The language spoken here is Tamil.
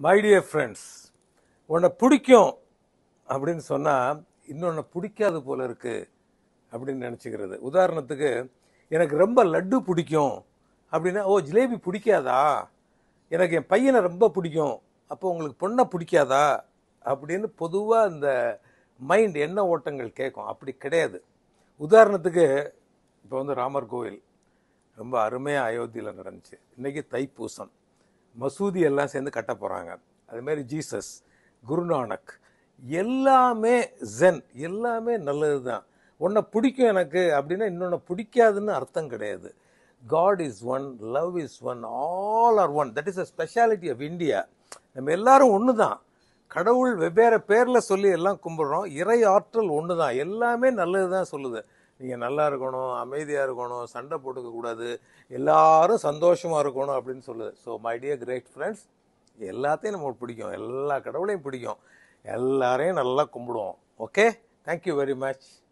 மை டியர் ஃப்ரெண்ட்ஸ் உன்னை பிடிக்கும் அப்படின்னு சொன்னால் இன்னொன்று பிடிக்காது போல இருக்கு அப்படின்னு நினச்சிக்கிறது உதாரணத்துக்கு எனக்கு ரொம்ப லட்டு பிடிக்கும் அப்படின்னா ஓ ஜிலேபி பிடிக்காதா எனக்கு என் பையனை ரொம்ப பிடிக்கும் அப்போ உங்களுக்கு பொண்ணை பிடிக்காதா அப்படின்னு பொதுவாக இந்த மைண்ட் எண்ண ஓட்டங்கள் கேட்கும் அப்படி கிடையாது உதாரணத்துக்கு இப்போ வந்து ராமர் கோவில் ரொம்ப அருமையாக அயோத்தியில் நடந்துச்சு இன்றைக்கி தைப்பூசம் மசூதி எல்லாம் சேர்ந்து கட்ட போகிறாங்க அதுமாரி ஜீசஸ் குருநானக் எல்லாமே ஜென் எல்லாமே நல்லது தான் உன்னை பிடிக்கும் எனக்கு அப்படின்னா இன்னொன்று பிடிக்காதுன்னு அர்த்தம் கிடையாது God is one love is one all are one that is a speciality of India நம்ம எல்லாரும் ஒன்று தான் கடவுள் வெவ்வேறு பேரில் சொல்லி எல்லாம் கும்பிடுறோம் இறை ஆற்றல் ஒன்று தான் எல்லாமே நல்லது தான் சொல்லுது நீங்கள் நல்லா இருக்கணும் அமைதியாக இருக்கணும் சண்டை போட்டுக்க கூடாது எல்லாரும் சந்தோஷமாக இருக்கணும் அப்படின்னு சொல்லுது so my dear great friends எல்லாத்தையும் நமக்கு பிடிக்கும் எல்லா கடவுளையும் பிடிக்கும் எல்லாரையும் நல்லா கும்பிடுவோம் ஓகே தேங்க்யூ வெரி மச்